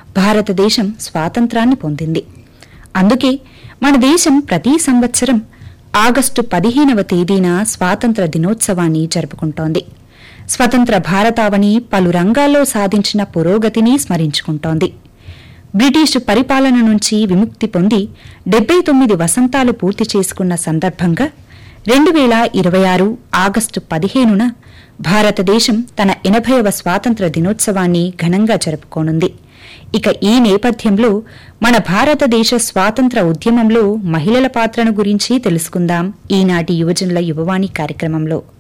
భారతదేశం స్వాతంత్రాన్ని పొందింది అందుకే మన దేశం ప్రతి సంవత్సరం ఆగస్టు పదిహేనవ తేదీన స్వాతంత్ర దినోత్సవాన్ని జరుపుకుంటోంది స్వతంత్ర భారతావని పలు రంగాల్లో సాధించిన పురోగతిని స్మరించుకుంటోంది బ్రిటిషు పరిపాలన నుంచి విముక్తి పొంది డెబ్బై తొమ్మిది వసంతాలు పూర్తి చేసుకున్న సందర్భంగా రెండు వేల ఇరవై ఆరు ఆగస్టు పదిహేనున భారతదేశం తన ఎనభైవ స్వాతంత్ర దినోత్సవాన్ని ఘనంగా జరుపుకోనుంది ఇక ఈ నేపథ్యంలో మన భారతదేశ స్వాతంత్ర ఉద్యమంలో మహిళల పాత్రను గురించి తెలుసుకుందాం ఈనాటి యువజనుల యువవాణి కార్యక్రమంలో